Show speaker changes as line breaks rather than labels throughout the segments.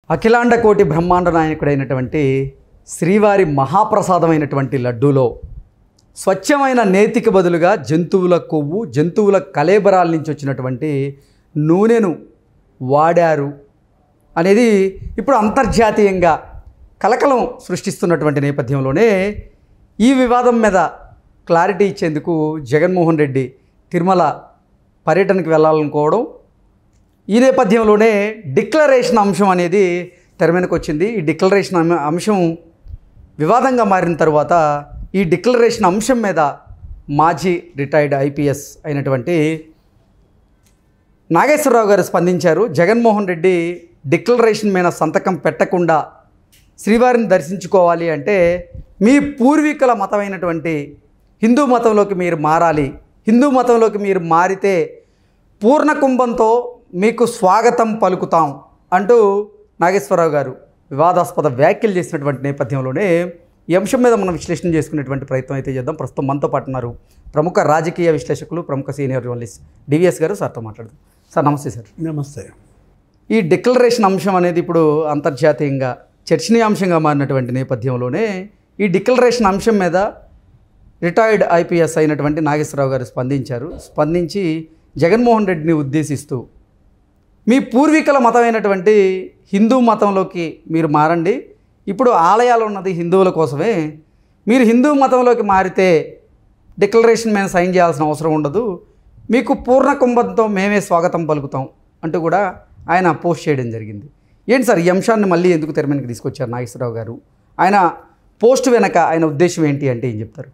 అఖిలాండ కోటి బ్రహ్మాండ నాయకుడైనటువంటి శ్రీవారి మహాప్రసాదమైనటువంటి లడ్డూలో స్వచ్ఛమైన నేతికి బదులుగా జంతువుల కొవ్వు జంతువుల కలేబరాల నుంచి వచ్చినటువంటి నూనెను వాడారు అనేది ఇప్పుడు అంతర్జాతీయంగా కలకలం సృష్టిస్తున్నటువంటి నేపథ్యంలోనే ఈ వివాదం మీద క్లారిటీ ఇచ్చేందుకు జగన్మోహన్ రెడ్డి తిరుమల పర్యటనకు వెళ్ళాలనుకోవడం ఈ నేపథ్యంలోనే డిక్లరేషన్ అంశం అనేది తెర మీదకి వచ్చింది ఈ డిక్లరేషన్ అం- అంశం వివాదంగా మారిన తర్వాత ఈ డిక్లరేషన్ అంశం మీద మాజీ రిటైర్డ్ ఐపీఎస్ అయినటువంటి నాగేశ్వరరావు గారు స్పందించారు జగన్మోహన్ రెడ్డి డిక్లరేషన్ మీద సంతకం పెట్టకుండా శ్రీవారిని దర్శించుకోవాలి అంటే మీ పూర్వీకుల మతమైనటువంటి హిందూ మతంలోకి మీరు మారాలి హిందూ మతంలోకి మీరు మారితే పూర్ణ కుంభంతో మీకు స్వాగతం పలుకుతాం అంటూ నాగేశ్వరరావు గారు వివాదాస్పద వ్యాఖ్యలు చేసినటువంటి నేపథ్యంలోనే ఈ అంశం మీద మనం విశ్లేషణ చేసుకునేటువంటి ప్రయత్నం అయితే చేద్దాం ప్రస్తుతం మనతో పాటు ఉన్నారు ప్రముఖ రాజకీయ విశ్లేషకులు ప్రముఖ సీనియర్ జర్నలిస్ట్ డివిఎస్ గారు సార్తో మాట్లాడదాం సార్ నమస్తే సార్
నమస్తే
ఈ డిక్లరేషన్ అంశం అనేది ఇప్పుడు అంతర్జాతీయంగా చర్చనీయాంశంగా మారినటువంటి నేపథ్యంలోనే ఈ డిక్లరేషన్ అంశం మీద రిటైర్డ్ ఐపీఎస్ అయినటువంటి నాగేశ్వరరావు గారు స్పందించారు స్పందించి జగన్మోహన్ రెడ్డిని ఉద్దేశిస్తూ మీ పూర్వీకుల మతమైనటువంటి హిందూ మతంలోకి మీరు మారండి ఇప్పుడు ఆలయాలు ఉన్నది హిందువుల కోసమే మీరు హిందూ మతంలోకి మారితే డిక్లరేషన్ మీద సైన్ చేయాల్సిన అవసరం ఉండదు మీకు పూర్ణ కుంభంతో మేమే స్వాగతం పలుకుతాం అంటూ కూడా ఆయన పోస్ట్ చేయడం జరిగింది ఏంటి సార్ ఈ అంశాన్ని మళ్ళీ ఎందుకు తెర మీదకి తీసుకొచ్చారు నాగేశ్వరరావు గారు ఆయన పోస్ట్ వెనక ఆయన ఉద్దేశం ఏంటి అంటే ఏం చెప్తారు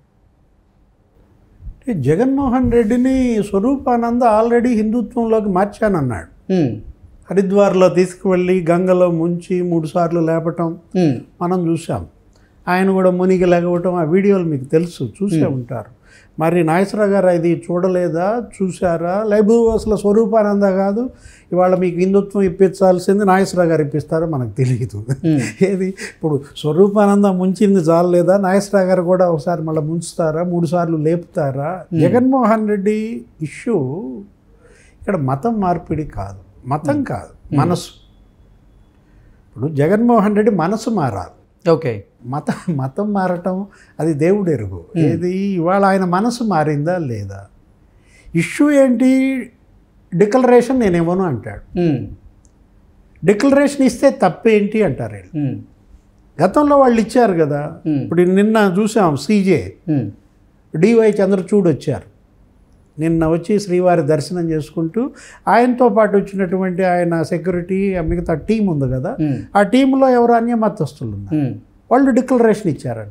అంటే జగన్మోహన్ రెడ్డిని స్వరూపానంద ఆల్రెడీ హిందుత్వంలోకి మార్చానన్నాడు
ఉమ్,
హరిద్వార్లో తీసుకువెళ్ళి గంగలో ముంచి మూడు సార్లు లేపటం
ఉమ్,
మనం చూసాం ఆయన కూడా మునిగి లేకపోవటం ఆ వీడియోలు మీకు తెలుసు చూసే ఉంటారు మరి నాగేశ్వరరావు గారు ఇది చూడలేదా చూసారా లేదు అసలు స్వరూపానంద కాదు ఇవాళ మీకు హిందుత్వం ఇప్పించాల్సింది నాగేశ్వరరావు గారు ఇప్పిస్తారో మనకు తెలియదు ఏది ఇప్పుడు స్వరూపానంద ముంచింది చాలలేదా నాగేశ్వరరావు గారు కూడా ఒకసారి మళ్ళీ ముంచుతారా మూడు సార్లు లేపుతారా జగన్మోహన్ రెడ్డి ఇష్యూ ఇక్కడ మతం మార్పిడి కాదు మతం కాదు మనసు ఇప్పుడు జగన్మోహన్ రెడ్డి మనసు మారాలి
ఓకే
మత మతం మారటం అది దేవుడు ఎరుగు ఏది ఇవాళ ఆయన మనసు మారిందా లేదా ఇష్యూ ఏంటి డిక్లరేషన్ నేను ఇవ్వను అంటాడు
ఉమ్,
డిక్లరేషన్ ఇస్తే తప్పేంటి అంటారు వీళ్ళు
ఉమ్,
గతంలో వాళ్ళు ఇచ్చారు కదా
Hmm.
ఇప్పుడు నిన్న చూసాం సీజే
ఉమ్,
డివై చంద్రచూడ్ వచ్చారు నిన్న వచ్చి శ్రీవారి దర్శనం చేసుకుంటూ ఆయనతో పాటు వచ్చినటువంటి ఆయన సెక్యూరిటీ ఆ మిగతా టీం ఉంది కదా
ఉమ్,
ఆ టీంలో ఎవరు అన్య మతస్థులు ఉన్నారు
ఉమ్,
వాళ్ళు డిక్లరేషన్ ఇచ్చారంట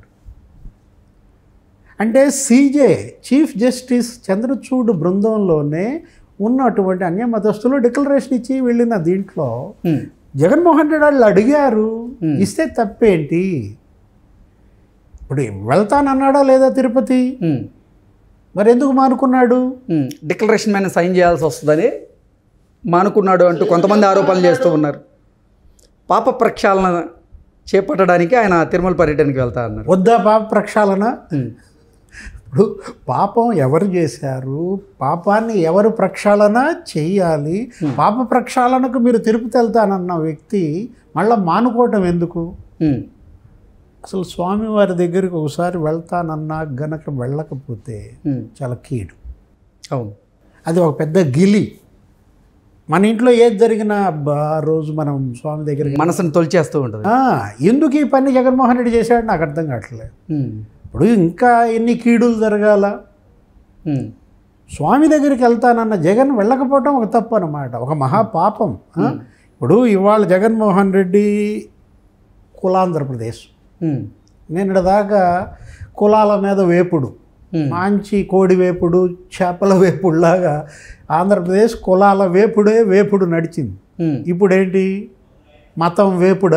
అంటే సీజే చీఫ్ జస్టిస్ చంద్రచూడ్ బృందంలోనే ఉన్నటువంటి అన్య మతస్థులు డిక్లరేషన్ ఇచ్చి వెళ్ళిన దీంట్లో
ఉమ్,
జగన్మోహన్ రెడ్డి వాళ్ళు అడిగారు ఇస్తే తప్పేంటి ఇప్పుడు వెళ్తానన్నాడా లేదా తిరుపతి
ఉమ్.
మరి ఎందుకు మానుకున్నాడు
ఉమ్, డిక్లరేషన్ మీద సైన్ చేయాల్సి వస్తుందని మానుకున్నాడు అంటూ కొంతమంది ఆరోపణలు చేస్తూ ఉన్నారు పాప ప్రక్షాళన చేపట్టడానికి ఆయన తిరుమల పర్యటనకి వెళ్తా అన్నారు
వద్దా పాప ప్రక్షాళన
ఉమ్,
ఇప్పుడు పాపం ఎవరు చేశారు పాపాన్ని ఎవరు ప్రక్షాళన చెయ్యాలి పాప ప్రక్షాళనకు మీరు తిరుపతి వెళ్తానన్న వ్యక్తి మళ్ళీ మానుకోవటం ఎందుకు
ఉమ్,
అసలు స్వామివారి దగ్గరికి ఒకసారి వెళ్తానన్నా గనక వెళ్ళకపోతే
ఉమ్,
చాలా కీడు
అవును
అది ఒక పెద్ద గిలి మన ఇంట్లో ఏది జరిగినా అబ్బా ఆ రోజు మనం స్వామి దగ్గరికి
మనసును తొలిచేస్తూ ఉంటుంది
ఆ, ఎందుకు ఈ పని జగన్మోహన్ రెడ్డి చేశాడు నాకు అర్థం కావట్లేదు
ఉమ్,
ఇప్పుడు ఇంకా ఎన్ని కీడులు జరగాల
ఉమ్,
స్వామి దగ్గరికి వెళ్తానన్న జగన్ వెళ్ళకపోవటం ఒక తప్పు అన్నమాట ఒక మహాపాపం ఆ? ఇప్పుడు ఇవాళ జగన్మోహన్ రెడ్డి కులాంధ్రప్రదేశ్
ఉమ్,
నిన్నటి దాకా కులాల మీద వేపుడు
Hmm.
మంచి కోడి వేపుడు చేపల వేపుడులాగా ఆంధ్రప్రదేశ్ కులాల వేపుడే వేపుడు నడిచింది
ఉమ్,
ఇప్పుడేంటి మతం వేపుడా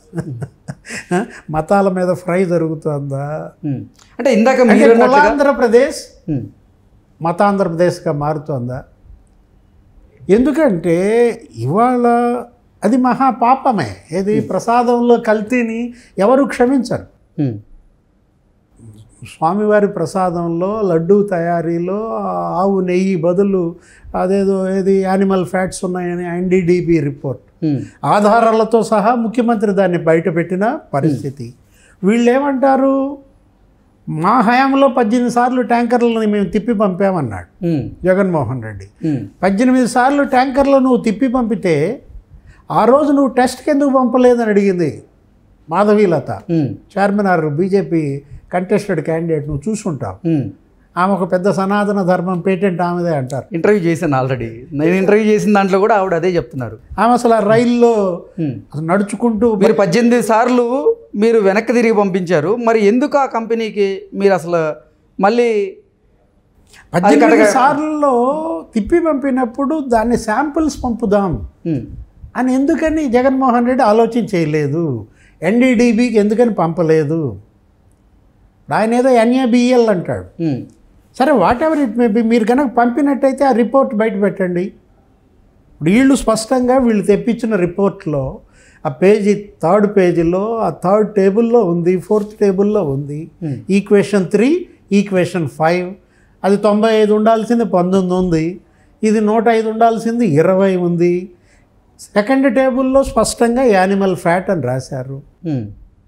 మతాల మీద ఫ్రై జరుగుతుందా
ఉమ్. అంటే ఇందాక
అంటే
మీరు అన్నట్లుగా
కులాంధ్రప్రదేశ్
ఉమ్,
మతాంధ్రప్రదేశ్గా మారుతోందా ఎందుకంటే ఇవాళ అది మహాపాపమే ఏది ప్రసాదంలో కల్తీని ఎవరు క్షమించరు
ఉమ్,
స్వామివారి ప్రసాదంలో లడ్డూ తయారీలో ఆవు నెయ్యి బదులు అదేదో ఏది యానిమల్ ఫ్యాట్స్ ఉన్నాయని ఎన్డీడీపీ రిపోర్ట్
ఉమ్,
ఆధారాలతో సహా ముఖ్యమంత్రి దాన్ని బయటపెట్టిన పరిస్థితి వీళ్ళు ఏమంటారు మా హయాంలో పద్దెనిమిది సార్లు ట్యాంకర్లను మేము తిప్పి పంపామన్నాడు
ఉమ్,
జగన్మోహన్ రెడ్డి
ఉమ్,
పద్దెనిమిది సార్లు ట్యాంకర్లు నువ్వు తిప్పి పంపితే ఆ రోజు నువ్వు టెస్ట్కి ఎందుకు పంపలేదని అడిగింది మాధవీలత
ఉమ్,
చార్మినార్ బీజేపీ కంటెస్టెడ్ క్యాండిడేట్ నువ్వు చూసుంటావు
ఉమ్.
ఆమె ఒక పెద్ద సనాతన ధర్మం పేటెంట్ ఆమెదే అంటారు
ఇంటర్వ్యూ చేశాను ఆల్రెడీ నేను ఇంటర్వ్యూ చేసిన దాంట్లో కూడా ఆవిడ అదే చెప్తున్నారు
ఆమె అసలు ఆ రైల్లో
ఉమ్.
అసలు నడుచుకుంటూ
మీరు పద్దెనిమిది సార్లు మీరు వెనక్కి తిరిగి పంపించారు మరి ఎందుకు ఆ కంపెనీకి మీరు అసలు మళ్ళీ
పద్దెనిమిది సార్లలో తిప్పి పంపినప్పుడు దాన్ని శాంపిల్స్ పంపుదాం
ఉమ్,
అని ఎందుకని జగన్మోహన్ రెడ్డి ఆలోచన చేయలేదు ఎన్డీడీబీకి ఎందుకని పంపలేదు ఆయన ఏదో ఎన్ఏబిఎల్ అంటాడు
ఉమ్,
సరే whatever it may be మీరు కనుక పంపినట్టయితే ఆ రిపోర్ట్ బయట పెట్టండి ఇప్పుడు వీళ్ళు స్పష్టంగా వీళ్ళు తెప్పించిన రిపోర్ట్లో ఆ పేజీ థర్డ్ పేజీలో ఆ థర్డ్ టేబుల్లో ఉంది ఫోర్త్ టేబుల్లో ఉంది
Hmm.
Equation three equation five అది తొంభై ఐదు ఉండాల్సింది పంతొమ్మిది ఉంది ఇది నూట ఐదు ఉండాల్సింది ఇరవై ఉంది సెకండ్ టేబుల్లో స్పష్టంగా యానిమల్ ఫ్యాట్ అని రాశారు
ఉమ్,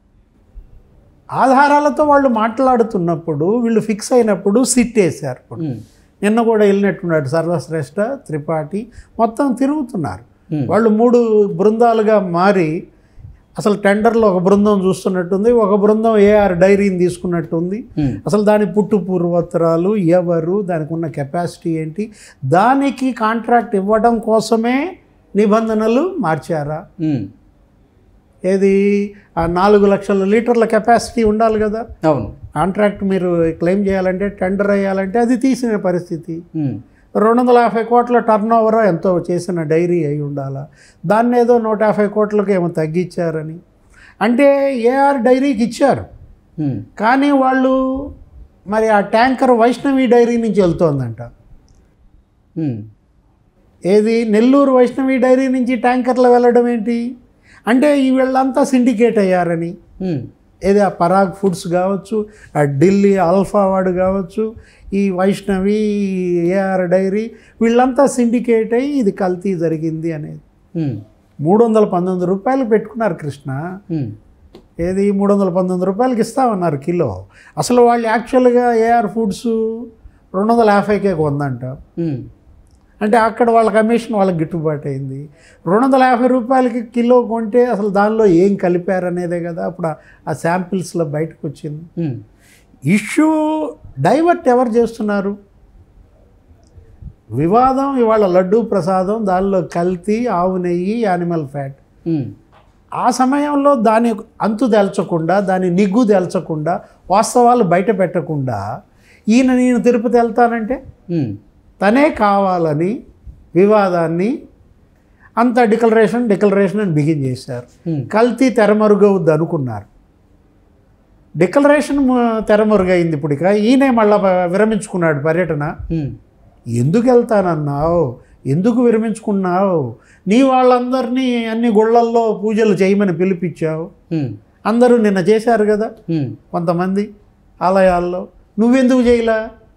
ఆధారాలతో వాళ్ళు మాట్లాడుతున్నప్పుడు వీళ్ళు ఫిక్స్ అయినప్పుడు సిట్ వేశారు ఇప్పుడు
ఉమ్,
నిన్న కూడా వెళ్ళినట్టున్నాడు సర్వశ్రేష్ఠ త్రిపాఠి మొత్తం తిరుగుతున్నారు
Hmm.
వాళ్ళు మూడు బృందాలుగా మారి అసలు టెండర్లో ఒక బృందం చూస్తున్నట్టుంది ఒక బృందం ఏఆర్ డైరీని తీసుకున్నట్టుంది
ఉమ్,
అసలు దాని పుట్టు పూర్వోత్తరాలు ఎవరు దానికి ఉన్న కెపాసిటీ ఏంటి దానికి కాంట్రాక్ట్ ఇవ్వడం కోసమే నిబంధనలు మార్చారా
ఉమ్,
ఏది ఆ నాలుగు లక్షల లీటర్ల కెపాసిటీ ఉండాలి కదా
అవును
కాంట్రాక్ట్ మీరు క్లెయిమ్ చేయాలంటే టెండర్ అయ్యాలంటే అది తీసిన పరిస్థితి
ఉమ్,
రెండు వందల యాభై కోట్ల టర్న్ ఓవర్ ఎంతో చేసిన డైరీ అయి ఉండాలా దాన్ని ఏదో నూట యాభై కోట్లకు ఏమో తగ్గించారని అంటే ఏఆర్ డైరీకి ఇచ్చారు
ఉమ్,
కానీ వాళ్ళు మరి ఆ ట్యాంకర్ వైష్ణవి డైరీ నుంచి వెళ్తోందంట
ఉమ్,
ఏది నెల్లూరు వైష్ణవి డైరీ నుంచి ట్యాంకర్లు వెళ్ళడం ఏంటి అంటే ఈ వీళ్ళంతా సిండికేట్ అయ్యారని
ఉమ్,
ఏది ఆ పరాగ్ ఫుడ్స్ కావచ్చు ఆ ఢిల్లీ ఆల్ఫా వాడు కావచ్చు ఈ వైష్ణవి ఏఆర్ డైరీ వీళ్ళంతా సిండికేట్ అయ్యి ఇది కల్తీ జరిగింది అనేది
ఉమ్,
మూడు వందల పంతొమ్మిది రూపాయలు పెట్టుకున్నారు కృష్ణ
ఉమ్,
ఏది మూడు వందల పంతొమ్మిది రూపాయలకి ఇస్తామన్నారు కిలో అసలు వాళ్ళు యాక్చువల్గా ఏఆర్ ఫుడ్స్ రెండు వందల యాభైకే కొందంట
ఉమ్,
అంటే అక్కడ వాళ్ళ కమిషన్ వాళ్ళకి గిట్టుబాటు అయింది రెండు వందల యాభై రూపాయలకి కిలో కొంటే అసలు దానిలో ఏం కలిపారు అనేదే కదా అప్పుడు ఆ- ఆ శాంపిల్స్లో బయటకు వచ్చింది
ఉమ్,
ఇష్యూ డైవర్ట్ ఎవరు చేస్తున్నారు వివాదం ఇవాళ లడ్డూ ప్రసాదం దానిలో కల్తీ ఆవు నెయ్యి యానిమల్ ఫ్యాట్
ఉమ్,
ఆ సమయంలో దాని అంతు తెల్చకుండా దాని నిగ్గు తెల్చకుండా వాస్తవాలు బయట పెట్టకుండా ఈయన నేను తిరుపతి వెళ్తానంటే
ఉమ్,
తనే కావాలని వివాదాన్ని అంత డిక్లరేషన్ డిక్లరేషన్ అని బిగిన్ చేశారు
ఉమ్,
కల్తీ తెరమరుగవుద్ది అనుకున్నారు డిక్లరేషన్ మ- తెరమరుగైంది ఇప్పుడు ఇక ఈయనే మళ్ళా ప- విరమించుకున్నాడు పర్యటన
ఉమ్,
ఎందుకు వెళ్తానన్నావు ఎందుకు విరమించుకున్నావు నీ వాళ్ళందరినీ అన్ని గుళ్ళల్లో పూజలు చేయమని పిలిపించావు
ఉమ్,
అందరూ నిన్న చేశారు కదా
ఉమ్,
కొంతమంది ఆలయాల్లో నువ్వెందుకు చేయలా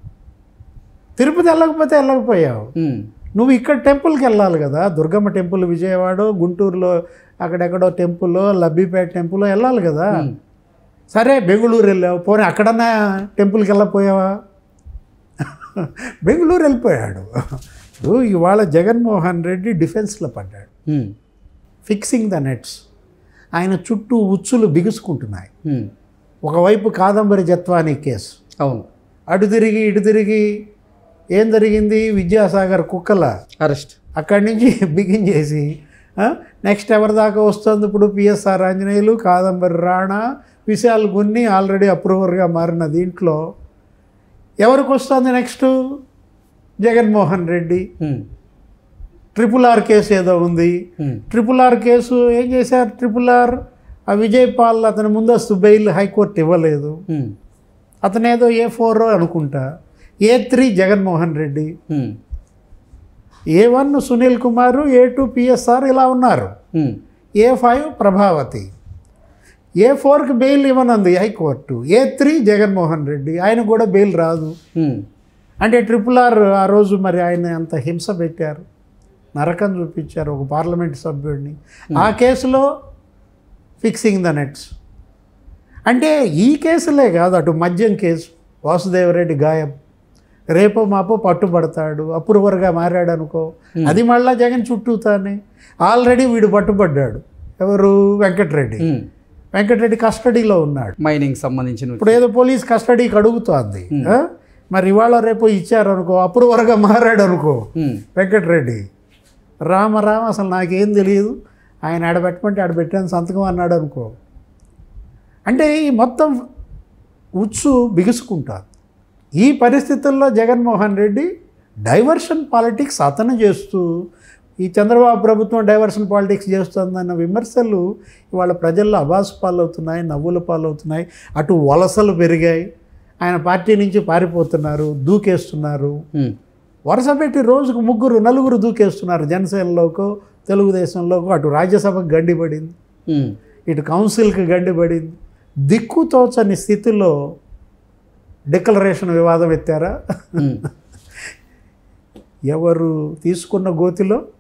తిరుపతి వెళ్ళకపోతే వెళ్ళకపోయావు
ఉమ్,
నువ్వు ఇక్కడ టెంపుల్కి వెళ్ళాలి కదా దుర్గమ్మ టెంపుల్ విజయవాడ గుంటూరులో అక్కడెక్కడో టెంపుల్ లబ్బిపేట టెంపుల్ వెళ్ళాలి కదా
ఉమ్,
సరే బెంగళూరు వెళ్ళావు పోనీ అక్కడన్నా టెంపుల్కి వెళ్ళకపోయావా బెంగళూరు వెళ్ళిపోయాడు ఇప్పుడు ఇవాళ జగన్మోహన్ రెడ్డి డిఫెన్స్లో పడ్డాడు
ఉమ్,
ఫిక్సింగ్ ద నెట్స్ ఆయన చుట్టూ ఉచ్చులు బిగుసుకుంటున్నాయి
ఉమ్,
ఒకవైపు కాదంబరి జత్వానీ కేసు
అవును
అటు తిరిగి ఇటు తిరిగి ఏం జరిగింది విద్యాసాగర్ కుక్కల
అరెస్ట్
అక్కడి నుంచి బిగిన్ చేసి నెక్స్ట్ ఎవరి దాకా వస్తుంది ఇప్పుడు పిఎస్ఆర్ ఆంజనేయులు కాదంబరి రాణా విశాల్ గున్ని ఆల్రెడీ అప్రూవర్గా మారిన దీంట్లో ఎవరికి వస్తుంది next Jaganmohan Reddy
um,
triple R case ఏదో ఉంది
ఉమ్,
ట్రిపుల్ ఆర్ కేసు ఏం చేశారు ట్రిపుల్ ఆర్ ఆ విజయ్ పాల్ అతని ముందస్తు బెయిల్ హైకోర్టు ఇవ్వలేదు
ఉమ్,
అతనేదో ఏ ఫోర్ అనుకుంటా ఏ త్రీ జగన్మోహన్ రెడ్డి
ఉమ్,
A one Sunil Kumar A two పిఎస్ఆర్ ఇలా ఉన్నారు
ఉమ్,
ఏ ఫైవ్ ప్రభావతి ఏ ఫోర్కి బెయిల్ ఇవ్వనుంది high court A three Jaganmohan Reddy ఆయన కూడా బెయిల్ రాదు
ఉమ్,
అంటే ట్రిపుల్ ఆర్ ఆ రోజు మరి ఆయన అంత హింస పెట్టారు నరకం చూపించారు ఒక పార్లమెంట్ సభ్యుడిని ఆ కేసులో ఫిక్సింగ్ ద నెట్స్ అంటే ఈ కేసులే కాదు అటు మద్యం కేసు వాసుదేవరెడ్డి గాయం రేపో మాపో పట్టుబడతాడు అప్రూవర్గా మారాడు అనుకో అది మళ్ళా జగన్ చుట్టూతానే ఆల్రెడీ వీడు పట్టుబడ్డాడు ఎవరు వెంకటరెడ్డి
ఉమ్.
వెంకటరెడ్డి కస్టడీలో ఉన్నాడు
మైనింగ్ సంబంధించిన
ఇప్పుడు ఏదో పోలీస్ కస్టడీకి అడుగుతోంది ఆ? మరి ఇవాళ రేపు ఇచ్చారనుకో అప్రూవర్గా మారాడు అనుకో
ఉమ్.
వెంకటరెడ్డి రామ రామ అసలు నాకేం తెలియదు ఆయన ఆడబెట్టమంటే ఆడబెట్టాను సంతకం అన్నాడు అనుకో అంటే ఈ మొత్తం ఉచ్చు బిగుసుకుంటారు ఈ పరిస్థితుల్లో జగన్మోహన్ రెడ్డి డైవర్షన్ పాలిటిక్స్ అతను చేస్తూ ఈ చంద్రబాబు ప్రభుత్వం డైవర్షన్ పాలిటిక్స్ చేస్తుందన్న విమర్శలు ఇవాళ ప్రజల్లో అబాస్ పాలవుతున్నాయి నవ్వుల పాలవుతున్నాయి అటు వలసలు పెరిగాయి ఆయన పార్టీ నుంచి పారిపోతున్నారు దూకేస్తున్నారు
ఉమ్.
వరుస పెట్టి రోజుకు ముగ్గురు నలుగురు దూకేస్తున్నారు జనసేనలోకో తెలుగుదేశంలోకో అటు రాజ్యసభకు గండి పడింది
ఉమ్.
ఇటు కౌన్సిల్కి గండి పడింది దిక్కుతోచని స్థితిలో డిక్లరేషన్ వివాదం ఎత్తారా
ఉమ్.
ఎవరు తీసుకున్న గోతిలో